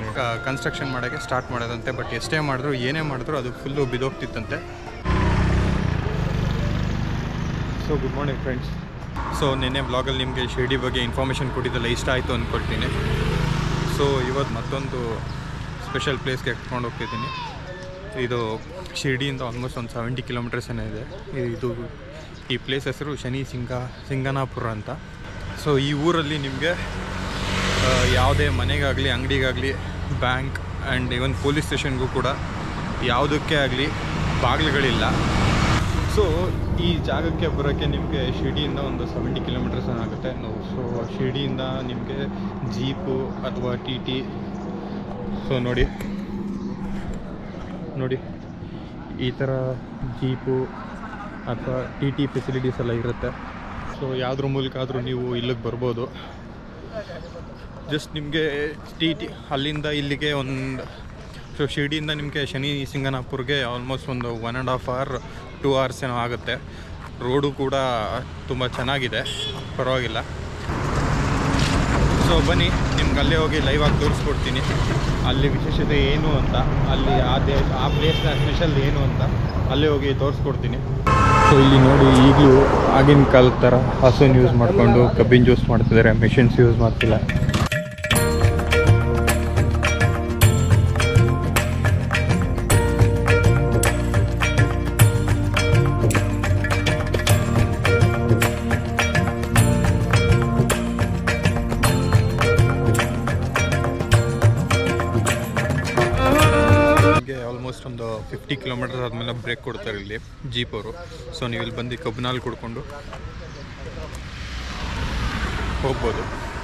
construction ಮಾಡೋಕ್ಕೆ start ಮಾಡೋದಂತೆ but ಎಷ್ಟೇ ಮಾಡಿದ್ರು ಏನೇ ಮಾಡಿದ್ರು ಅದು ಫುಲ್ಲು ಬಿದೋಗ್ತಿತ್ತಂತೆ so good morning friends so ನಿನ್ನೆ ಬ್ಲಾಗಲ್ಲಿ ನಿಮಗೆ ಶಿರ್ಡಿ ಬಗ್ಗೆ ಇನ್ಫಾರ್ಮೇಷನ್ ಕೊಟ್ಟಿದ್ದೆಲ್ಲ ಇಷ್ಟ ಆಯಿತು ಅಂದ್ಕೊಳ್ತೀನಿ ಸೊ ಇವತ್ತು ಮತ್ತೊಂದು ಸ್ಪೆಷಲ್ ಪ್ಲೇಸ್ಗೆ ಕರ್ಕೊಂಡು ಹೋಗ್ತಿದ್ದೀನಿ ಇದು ಶಿರ್ಡಿಯಿಂದ ಆಲ್ಮೋಸ್ಟ್ ಒಂದು ಸೆವೆಂಟಿ ಕಿಲೋಮೀಟರ್ಸ್ ಏನೋ ಇದೆ ಇದು ಈ ಪ್ಲೇಸ್ ಹೆಸರು ಶನಿ ಸಿಂಗ ಸಿಂಗನಾಪುರ ಅಂತ ಸೊ ಈ ಊರಲ್ಲಿ ನಿಮಗೆ ಯಾವುದೇ ಮನೆಗಾಗಲಿ ಅಂಗಡಿಗಾಗಲಿ ಬ್ಯಾಂಕ್ ಆ್ಯಂಡ್ ಇವನ್ ಪೊಲೀಸ್ ಸ್ಟೇಷನ್ಗೂ ಕೂಡ ಯಾವುದಕ್ಕೆ ಆಗಲಿ ಬಾಗಿಲುಗಳಿಲ್ಲ ಸೊ ಈ ಜಾಗಕ್ಕೆ ಬರೋಕ್ಕೆ ನಿಮಗೆ ಶಿರ್ಡಿಯಿಂದ ಒಂದು ಸೆವೆಂಟಿ ಕಿಲೋಮೀಟರ್ಸ್ ಆಗುತ್ತೆ ಸೊ ಶಿರ್ಡಿಯಿಂದ ನಿಮಗೆ ಜೀಪು ಅಥವಾ ಟಿ ಟಿ ಸೊ ನೋಡಿ ನೋಡಿ ಈ ಥರ ಜೀಪು ಅಥವಾ ಟಿ ಟಿ ಫೆಸಿಲಿಟೀಸ್ ಎಲ್ಲ ಇರುತ್ತೆ ಸೊ ಯಾವುದ್ರ ಮೂಲಕ ಆದರೂ ನೀವು ಇಲ್ಲಿಗೆ ಬರ್ಬೋದು ಜಸ್ಟ್ ನಿಮಗೆ ಟಿ ಟಿ ಅಲ್ಲಿಂದ ಇಲ್ಲಿಗೆ ಒಂದು ಸೊ ಶಿರ್ಡಿಯಿಂದ ನಿಮಗೆ ಶನಿ ಸಿಂಗನಾಪುರ್ಗೆ ಆಲ್ಮೋಸ್ಟ್ ಒಂದು one and half hour two hours ಏನೋ ಆಗುತ್ತೆ ರೋಡು ಕೂಡ ತುಂಬ ಚೆನ್ನಾಗಿದೆ ಪರವಾಗಿಲ್ಲ ಸೊ ಬನ್ನಿ ನಿಮ್ಗೆ ಅಲ್ಲೇ ಹೋಗಿ ಲೈವ್ ಆಗಿ ತೋರಿಸ್ಕೊಡ್ತೀನಿ ಅಲ್ಲಿ ವಿಶೇಷತೆ ಏನು ಅಂತ ಅಲ್ಲಿ ಆ ದೇ ಆ ಪ್ಲೇಸ್ನ ಸ್ಪೆಷಲ್ ಏನು ಅಂತ ಅಲ್ಲೇ ಹೋಗಿ ತೋರಿಸ್ಕೊಡ್ತೀನಿ ಸೊ ಇಲ್ಲಿ ನೋಡಿ ಈಗಲೂ ಆಗಿನ ಕಾಲದ ಥರ ಹಸುನ ಯೂಸ್ ಮಾಡಿಕೊಂಡು ಕಬ್ಬಿನ ಜ್ಯೂಸ್ ಮಾಡ್ತಿದ್ದಾರೆ ಮೆಷಿನ್ಸ್ ಯೂಸ್ ಮಾಡ್ತಿಲ್ಲ ನಿಮಗೆ ಆಲ್ಮೋಸ್ಟ್ ಒಂದು ಫಿಫ್ಟಿ ಕಿಲೋಮೀಟರ್ಸ್ ಆದಮೇಲೆ ಬ್ರೇಕ್ ಕೊಡ್ತಾರೆ ಇಲ್ಲಿ ಜೀಪ್ ಅವರು ಸೊ ನೀವು ಇಲ್ಲಿ ಬಂದು ಕಬ್ಬಿನಲ್ಲಿ ಕುಡ್ಕೊಂಡು ಹೋಗ್ಬೋದು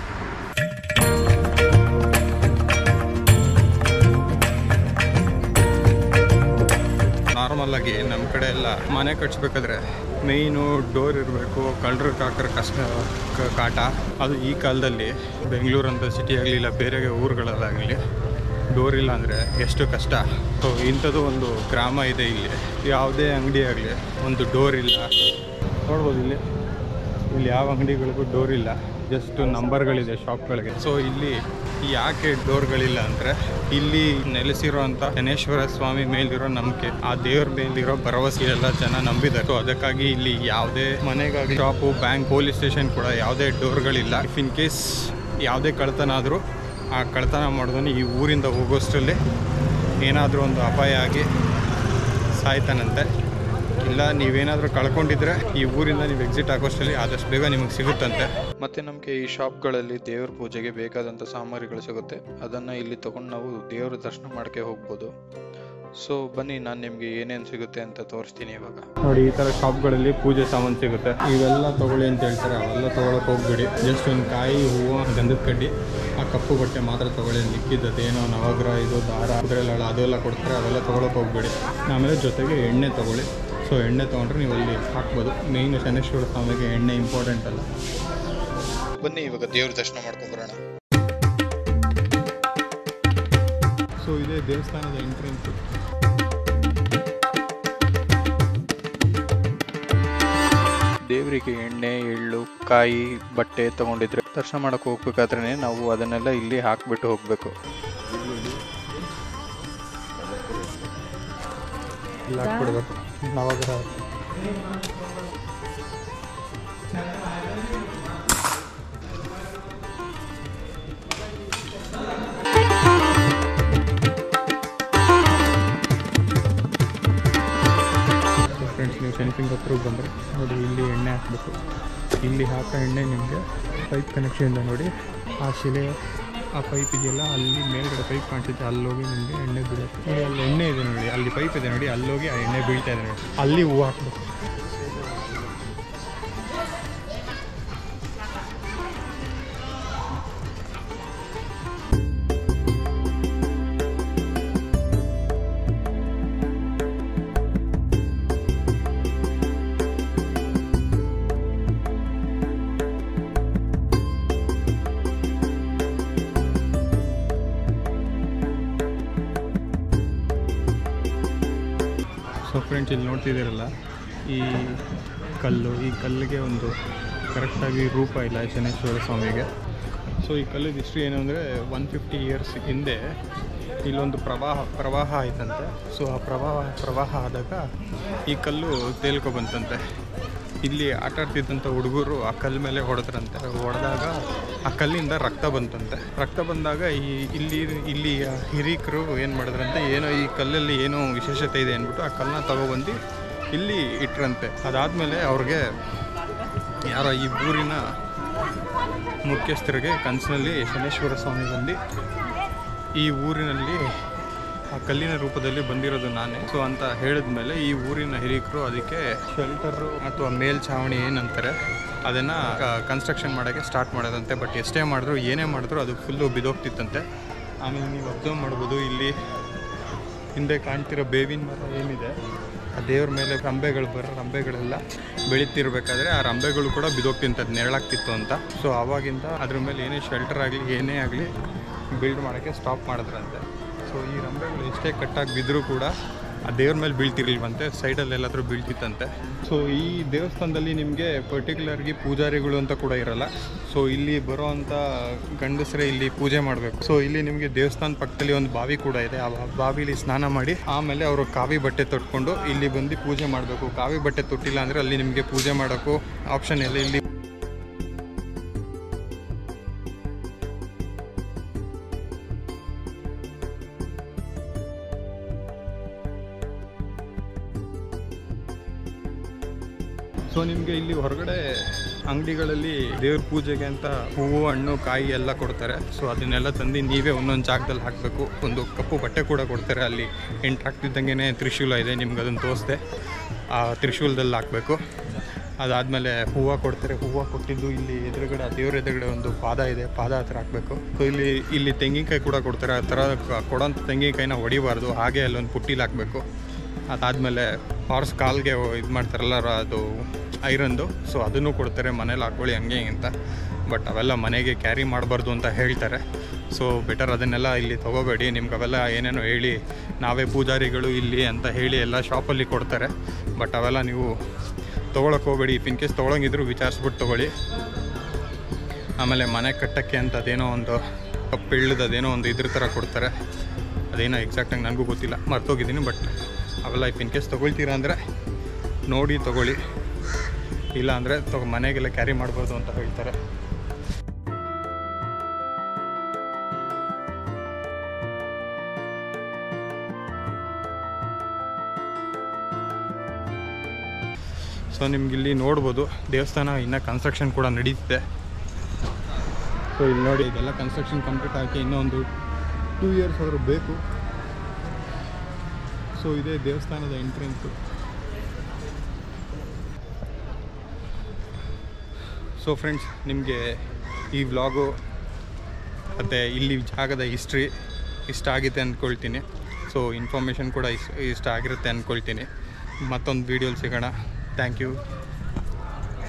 ನಾರ್ಮಲ್ ಆಗಿ ನಮ್ಮ ಕಡೆ ಎಲ್ಲ ಮನೆ ಕಟ್ಸ್ಬೇಕಾದ್ರೆ ಮೇಯ್ನು ಡೋರ್ ಇರಬೇಕು ಕಳ್ಳರು ಕಾಕರ ಕಷ್ಟ ಕ- ಕಾಟ ಅದು ಈ ಕಾಲದಲ್ಲಿ ಬೆಂಗಳೂರು ಅಂತ ಸಿಟಿ ಆಗಲಿ ಇಲ್ಲ ಬೇರೆ ಊರುಗಳಲ್ಲಾಗಲಿ ಡೋರ್ ಇಲ್ಲ ಅಂದರೆ ಎಷ್ಟು ಕಷ್ಟ ಸೊ ಇಂಥದ್ದು ಒಂದು ಗ್ರಾಮ ಇದೆ ಇಲ್ಲಿ ಯಾವುದೇ ಅಂಗಡಿ ಆಗಲಿ ಒಂದು ಡೋರ್ ಇಲ್ಲ ನೋಡ್ಬೋದು ಇಲ್ಲಿ ಇಲ್ಲಿ ಯಾವ ಅಂಗಡಿಗಳಿಗೂ ಡೋರ್ ಇಲ್ಲ ಜಸ್ಟ್ ನಂಬರ್ಗಳಿದೆ ಶಾಪ್ಗಳಿಗೆ ಸೊ ಇಲ್ಲಿ ಯಾಕೆ ಡೋರ್ಗಳಿಲ್ಲ ಅಂದರೆ ಇಲ್ಲಿ ನೆಲೆಸಿರುವಂಥ ಶನೇಶ್ವರ ಸ್ವಾಮಿ ಮೇಲಿರೋ ನಂಬಿಕೆ ಆ ದೇವ್ರ ಮೇಲಿರೋ ಭರವಸೆ ಎಲ್ಲ ಜನ ನಂಬಿದ್ದಾರೆ ಸೊ ಅದಕ್ಕಾಗಿ ಇಲ್ಲಿ ಯಾವುದೇ ಮನೆಗಾಗಿ ಶಾಪು ಬ್ಯಾಂಕ್ ಪೊಲೀಸ್ ಸ್ಟೇಷನ್ ಕೂಡ ಯಾವುದೇ ಡೋರ್ಗಳಿಲ್ಲ ಇಫ್ ಇನ್ ಕೇಸ್ ಯಾವುದೇ ಕಳ್ತನ ಆದರೂ ಆ ಕಳ್ತನ ಮಾಡಿದವನು ಈ ಊರಿಂದ ಹೋಗೋಷ್ಟರಲ್ಲಿ ಏನಾದರೂ ಒಂದು ಅಪಾಯ ಆಗಿ ಸಾಯ್ತಾನಂತೆ ಇಲ್ಲ ನೀವೇನಾದರೂ ಕಳ್ಕೊಂಡಿದ್ರೆ ಈ ಊರಿಂದ ನೀವು ಎಕ್ಸಿಟ್ ಆಗೋಷ್ಟರಲ್ಲಿ ಆದಷ್ಟು ಬೇಗ ನಿಮಗೆ ಸಿಗುತ್ತಂತೆ ಮತ್ತೆ ನಮಗೆ ಈ ಶಾಪ್ಗಳಲ್ಲಿ ದೇವ್ರ ಪೂಜೆಗೆ ಬೇಕಾದಂಥ ಸಾಮಗ್ರಿಗಳು ಸಿಗುತ್ತೆ ಅದನ್ನು ಇಲ್ಲಿ ತಗೊಂಡು ನಾವು ದೇವ್ರ ದರ್ಶನ ಮಾಡಕ್ಕೆ ಹೋಗ್ಬೋದು ಸೊ ಬನ್ನಿ ನಾನು ನಿಮಗೆ ಏನೇನು ಸಿಗುತ್ತೆ ಅಂತ ತೋರಿಸ್ತೀನಿ ಇವಾಗ ನೋಡಿ ಈ ಥರ ಶಾಪ್ಗಳಲ್ಲಿ ಪೂಜೆ ಸಾಮಾನು ಸಿಗುತ್ತೆ ಇವೆಲ್ಲ ತಗೊಳ್ಳಿ ಅಂತ ಹೇಳ್ತಾರೆ ಅವೆಲ್ಲ ತೊಗೊಳಕ್ಕೆ ಹೋಗ್ಬೇಡಿ ಜಸ್ಟ್ ಒಂದು ಕಾಯಿ ಹೂವು ಗಂಧದ ಕಡ್ಡಿ ಆ ಕಪ್ಪು ಬಟ್ಟೆ ಮಾತ್ರ ತೊಗೊಳ್ಳಿ ಮಿಕ್ಕಿದ್ದದು ಏನೋ ನವಗ್ರಹ ಇದು ದಾರ ಕುದುರೆಲಾಳ ಅದೆಲ್ಲ ಕೊಡ್ತಾರೆ ಅವೆಲ್ಲ ತೊಗೊಳಕ್ಕೆ ಹೋಗ್ಬೇಡಿ ಆಮೇಲೆ ಜೊತೆಗೆ ಎಣ್ಣೆ ತೊಗೊಳ್ಳಿ ಸೊ ಎಣ್ಣೆ ತೊಗೊಂಡ್ರೆ ನೀವು ಅಲ್ಲಿ ಹಾಕ್ಬೋದು ಮೇಯ್ನು ಶನೇಶ್ವರ ಸ್ವಾಮಿಗೆ ಎಣ್ಣೆ ಇಂಪಾರ್ಟೆಂಟ್ ಅಲ್ಲ ಬನ್ನಿ ಇವಾಗ ದೇವ್ರ ದರ್ಶನ ಮಾಡ್ಕೊಂಡು ಬರೋಣ ಸೊ ಇದೇ ದೇವಸ್ಥಾನದ ಎಂಟ್ರೆನ್ಸು ದೇವರಿಗೆ ಎಣ್ಣೆ ಎಳ್ಳು ಕಾಯಿ ಬಟ್ಟೆ ತಗೊಂಡಿದ್ರೆ ದರ್ಶನ ಮಾಡಕ್ಕೆ ಹೋಗ್ಬೇಕಾದ್ರೆ ನಾವು ಅದನ್ನೆಲ್ಲ ಇಲ್ಲಿ ಹಾಕ್ಬಿಟ್ಟು ಹೋಗ್ಬೇಕು ಇಲ್ಲ ಹಾಕ್ಬಿಡ್ಬೇಕು ನವಗ್ರಹ ಫ್ರೆಂಡ್ಸ್ ನೀವು ಶನಿಸಿಂಗ್ ಹತ್ರಕ್ಕೆ ಬಂದರೆ ನೋಡಿ ಇಲ್ಲಿ ಎಣ್ಣೆ ಹಾಕಬೇಕು ಇಲ್ಲಿ ಹಾಕೋ ಎಣ್ಣೆ ನಿಮಗೆ ಪೈಪ್ ಕನೆಕ್ಷನಿಂದ ನೋಡಿ ಆ ಶಿಲೆ ಆ ಪೈಪ್ ಇದೆಯಲ್ಲ ಅಲ್ಲಿ ಮೇಲ್ಗಡೆ ಪೈಪ್ ಕಾಣಿಸುತ್ತೆ ಅಲ್ಲಿ ಹೋಗಿ ನಿಮಗೆ ಎಣ್ಣೆ ಬೀಳುತ್ತೆ ನೋಡಿ ಅಲ್ಲಿ ಎಣ್ಣೆ ಇದೆ ನೋಡಿ ಅಲ್ಲಿ ಪೈಪ್ ಇದೆ ನೋಡಿ ಅಲ್ಲಿ ಹೋಗಿ ಆ ಎಣ್ಣೆ ಬೀಳ್ತಾ ಇದೆ ನೋಡಿ ಅಲ್ಲಿ ಹೂವು ಹಾಕ್ಬೇಕು ಸೊ ಫ್ರೆಂಡ್ಸ್ ಇಲ್ಲಿ ನೋಡ್ತಿದ್ದೀರಲ್ಲ ಈ ಕಲ್ಲು ಈ ಕಲ್ಲಿಗೆ ಒಂದು ಕರೆಕ್ಟಾಗಿ ರೂಪ ಇಲ್ಲ ಶನೇಶ್ವರ ಸ್ವಾಮಿಗೆ ಸೊ ಈ ಕಲ್ಲಿನ ಹಿಸ್ಟ್ರಿ ಏನು ಅಂದರೆ ಒನ್ ಫಿಫ್ಟಿ ಇಯರ್ಸ್ ಹಿಂದೆ ಇಲ್ಲೊಂದು ಪ್ರವಾಹ ಪ್ರವಾಹ ಆಯ್ತಂತೆ ಸೊ ಆ ಪ್ರವಾಹ ಪ್ರವಾಹ ಆದಾಗ ಈ ಕಲ್ಲು ತೇಲ್ಕೊ ಬಂತಂತೆ ಇಲ್ಲಿ ಆಟ ಆಡ್ತಿದ್ದಂಥ ಹುಡುಗರು ಆ ಕಲ್ಲು ಮೇಲೆ ಹೊಡೆದ್ರಂತೆ ಹೊಡೆದಾಗ ಆ ಕಲ್ಲಿಂದ ರಕ್ತ ಬಂತಂತೆ ರಕ್ತ ಬಂದಾಗ ಈ ಇಲ್ಲಿ ಇಲ್ಲಿ ಹಿರೀಕರು ಏನು ಮಾಡಿದ್ರಂತೆ ಏನೋ ಈ ಕಲ್ಲಲ್ಲಿ ಏನೋ ವಿಶೇಷತೆ ಇದೆ ಅಂದ್ಬಿಟ್ಟು ಆ ಕಲ್ಲನ್ನ ತಗೊಬಂದು ಇಲ್ಲಿ ಇಟ್ರಂತೆ ಅದಾದಮೇಲೆ ಅವ್ರಿಗೆ ಯಾರೋ ಈ ಊರಿನ ಮುಖ್ಯಸ್ಥರಿಗೆ ಕನಸಿನಲ್ಲಿ ಶನೇಶ್ವರ ಸ್ವಾಮಿ ಬಂದು ಈ ಊರಿನಲ್ಲಿ ಆ ಕಲ್ಲಿನ ರೂಪದಲ್ಲಿ ಬಂದಿರೋದು ನಾನೇ ಸೊ ಅಂತ ಹೇಳಿದ್ಮೇಲೆ ಈ ಊರಿನ ಹಿರಿಕರು ಅದಕ್ಕೆ ಶೆಲ್ಟರು ಅಥವಾ ಮೇಲ್ಛಾವಣಿ ಏನಂತಾರೆ ಅದನ್ನು ಕನ್ಸ್ಟ್ರಕ್ಷನ್ ಮಾಡೋಕ್ಕೆ ಸ್ಟಾರ್ಟ್ ಮಾಡೋದಂತೆ ಬಟ್ ಎಷ್ಟೇ ಮಾಡಿದ್ರು ಏನೇ ಮಾಡಿದ್ರು ಅದು ಫುಲ್ಲು ಬಿದೋಗ್ತಿತ್ತಂತೆ ಆಮೇಲೆ ನೀವು ಅಬ್ಸರ್ವ್ ಮಾಡ್ಬೋದು ಇಲ್ಲಿ ಹಿಂದೆ ಕಾಣ್ತಿರೋ ಬೇವಿನ ಮರ ಏನಿದೆ ಆ ದೇವ್ರ ಮೇಲೆ ರಂಬೆಗಳು ಬರೋ ರಂಬೆಗಳೆಲ್ಲ ಬೆಳೀತಿರ್ಬೇಕಾದ್ರೆ ಆ ರಂಬೆಗಳು ಕೂಡ ಬಿದೋಗ್ತಿಂತದ್ದು ನೆರಳಾಗ್ತಿತ್ತು ಅಂತ ಸೊ ಆವಾಗಿಂದ ಅದ್ರ ಮೇಲೆ ಏನೇ ಶೆಲ್ಟರ್ ಆಗಲಿ ಏನೇ ಆಗಲಿ ಬಿಲ್ಡ್ ಮಾಡೋಕ್ಕೆ ಸ್ಟಾಪ್ ಮಾಡಿದ್ರಂತೆ ಸೊ ಈ ರಂಬೆಗಳು ಎಷ್ಟೇ ಕಟ್ಟಾಗಿ ಬಿದ್ದರೂ ಕೂಡ ಆ ದೇವ್ರ ಮೇಲೆ ಬೀಳ್ತಿರ್ಲಿಲ್ವಂತೆ ಸೈಡಲ್ಲಿ ಎಲ್ಲಾದರೂ ಬೀಳ್ತಿತ್ತಂತೆ ಸೊ ಈ ದೇವಸ್ಥಾನದಲ್ಲಿ ನಿಮಗೆ ಪರ್ಟಿಕ್ಯುಲರ್ಗೆ ಪೂಜಾರಿಗಳು ಅಂತ ಕೂಡ ಇರಲ್ಲ ಸೊ ಇಲ್ಲಿ ಬರೋ ಅಂಥ ಗಂಡಸರೇ ಇಲ್ಲಿ ಪೂಜೆ ಮಾಡಬೇಕು ಸೊ ಇಲ್ಲಿ ನಿಮಗೆ ದೇವಸ್ಥಾನ ಪಕ್ಕದಲ್ಲಿ ಒಂದು ಬಾವಿ ಕೂಡ ಇದೆ ಆ ಬಾವಿಲಿ ಸ್ನಾನ ಮಾಡಿ ಆಮೇಲೆ ಅವರು ಕಾವಿ ಬಟ್ಟೆ ತೊಟ್ಕೊಂಡು ಇಲ್ಲಿ ಬಂದು ಪೂಜೆ ಮಾಡಬೇಕು ಕಾವಿ ಬಟ್ಟೆ ತೊಟ್ಟಿಲ್ಲ ಅಂದರೆ ಅಲ್ಲಿ ನಿಮಗೆ ಪೂಜೆ ಮಾಡೋಕ್ಕೂ ಆಪ್ಷನ್ ಇಲ್ಲ ಇಲ್ಲಿ ಸೊ ನಿಮಗೆ ಇಲ್ಲಿ ಹೊರಗಡೆ ಅಂಗಡಿಗಳಲ್ಲಿ ದೇವ್ರ ಪೂಜೆಗೆ ಅಂತ ಹೂವು ಹಣ್ಣು ಕಾಯಿ ಎಲ್ಲ ಕೊಡ್ತಾರೆ ಸೊ ಅದನ್ನೆಲ್ಲ ತಂದು ನೀವೇ ಒಂದೊಂದು ಜಾಗದಲ್ಲಿ ಹಾಕಬೇಕು ಒಂದು ಕಪ್ಪು ಬಟ್ಟೆ ಕೂಡ ಕೊಡ್ತಾರೆ ಅಲ್ಲಿ ಎಂಟ್ರ್ ಆಗ್ತಿದ್ದಂಗೆ ತ್ರಿಶೂಲ ಇದೆ ನಿಮ್ಗೆ ಅದನ್ನು ತೋರಿಸ್ದೆ ಆ ತ್ರಿಶೂಲದಲ್ಲಿ ಹಾಕಬೇಕು ಅದಾದಮೇಲೆ ಹೂವು ಕೊಡ್ತಾರೆ ಹೂವು ಕೊಟ್ಟಿದ್ದು ಇಲ್ಲಿ ಎದುರುಗಡೆ ಆ ದೇವ್ರ ಎದುರುಗಡೆ ಒಂದು ಪಾದ ಇದೆ ಪಾದ ಹತ್ರ ಹಾಕಬೇಕು ಸೊ ಇಲ್ಲಿ ಇಲ್ಲಿ ತೆಂಗಿನಕಾಯಿ ಕೂಡ ಕೊಡ್ತಾರೆ ಆ ಥರ ಕ- ಕೊಡೋಂಥ ತೆಂಗಿನಕಾಯಿನ ಹೊಡಿಬಾರ್ದು ಹಾಗೆ ಅಲ್ಲೊಂದು ಪುಟ್ಟಿಲಿ ಹಾಕಬೇಕು ಅದಾದಮೇಲೆ ಹಾರ್ಸ್ ಕಾಲ್ಗೆ ಇದು ಮಾಡ್ತಾರಲ್ಲ ರ- ಅದು ಐರನ್ದು ಸೊ ಅದನ್ನು ಕೊಡ್ತಾರೆ ಮನೇಲಿ ಹಾಕ್ಕೊಳ್ಳಿ ಹಂಗೆ ಹಿಂಗೆ ಅಂತ ಬಟ್ ಅವೆಲ್ಲ ಮನೆಗೆ ಕ್ಯಾರಿ ಮಾಡಬಾರ್ದು ಅಂತ ಹೇಳ್ತಾರೆ ಸೊ ಬೆಟರ್ ಅದನ್ನೆಲ್ಲ ಇಲ್ಲಿ ತೊಗೋಬೇಡಿ ನಿಮ್ಗೆ ಅವೆಲ್ಲ ಏನೇನೋ ಹೇಳಿ ನಾವೇ ಪೂಜಾರಿಗಳು ಇಲ್ಲಿ ಅಂತ ಹೇಳಿ ಎಲ್ಲ ಶಾಪಲ್ಲಿ ಕೊಡ್ತಾರೆ ಬಟ್ ಅವೆಲ್ಲ ನೀವು ತೊಗೊಳಕ್ಕೆ ಹೋಗಬೇಡಿ ಇಫ್ ಇನ್ ಕೇಸ್ ತೊಗೊಳಂಗಿದ್ರು ವಿಚಾರಿಸ್ಬಿಟ್ಟು ತೊಗೊಳ್ಳಿ ಆಮೇಲೆ ಮನೆ ಕಟ್ಟಕ್ಕೆ ಅಂತ ಅದೇನೋ ಒಂದು ಕಪ್ಪಿಳ್ಳದ ಅದೇನೋ ಒಂದು ಇದ್ರ ಥರ ಕೊಡ್ತಾರೆ ಅದೇನೋ ಎಕ್ಸಾಕ್ಟಾಗಿ ನನಗೂ ಗೊತ್ತಿಲ್ಲ ಮರ್ತೋಗಿದ್ದೀನಿ ಬಟ್ ಅವೆಲ್ಲ ಇಫ್ ಇನ್ ಕೇಸ್ ತೊಗೊಳ್ತೀರಾ ಅಂದರೆ ನೋಡಿ ತೊಗೊಳ್ಳಿ ಇಲ್ಲ ಅಂದರೆ ತಗೊ ಮನೆಗೆಲ್ಲ ಕ್ಯಾರಿ ಮಾಡ್ಬೋದು ಅಂತ ಹೇಳ್ತಾರೆ ಸೊ ನಿಮ್ಗೆ ಇಲ್ಲಿ ನೋಡ್ಬೋದು ದೇವಸ್ಥಾನ ಇನ್ನೂ ಕನ್ಸ್ಟ್ರಕ್ಷನ್ ಕೂಡ ನಡೀತಿದೆ ಸೊ ಇಲ್ಲಿ ನೋಡಿ ಇದೆಲ್ಲ ಕನ್ಸ್ಟ್ರಕ್ಷನ್ ಕಂಪ್ಲೀಟ್ ಆಗಿ ಇನ್ನೂ ಒಂದು ಟೂ ಇಯರ್ಸ್ ಆದರೂ ಬೇಕು ಸೊ ಇದೇ ದೇವಸ್ಥಾನದ ಎಂಟ್ರೆನ್ಸು ಸೊ ಫ್ರೆಂಡ್ಸ್ ನಿಮಗೆ ಈ ವ್ಲಾಗು ಮತ್ತು ಇಲ್ಲಿ ಜಾಗದ ಹಿಸ್ಟ್ರಿ ಇಷ್ಟ ಆಗಿದೆ ಅಂದ್ಕೊಳ್ತೀನಿ ಸೊ ಇನ್ಫಾರ್ಮೇಷನ್ ಕೂಡ ಇಷ್ಟ ಇಷ್ಟ ಆಗಿರುತ್ತೆ ಅಂದ್ಕೊಳ್ತೀನಿ ಮತ್ತೊಂದು ವೀಡಿಯೋಲಿ ಸಿಗೋಣ ಥ್ಯಾಂಕ್ ಯು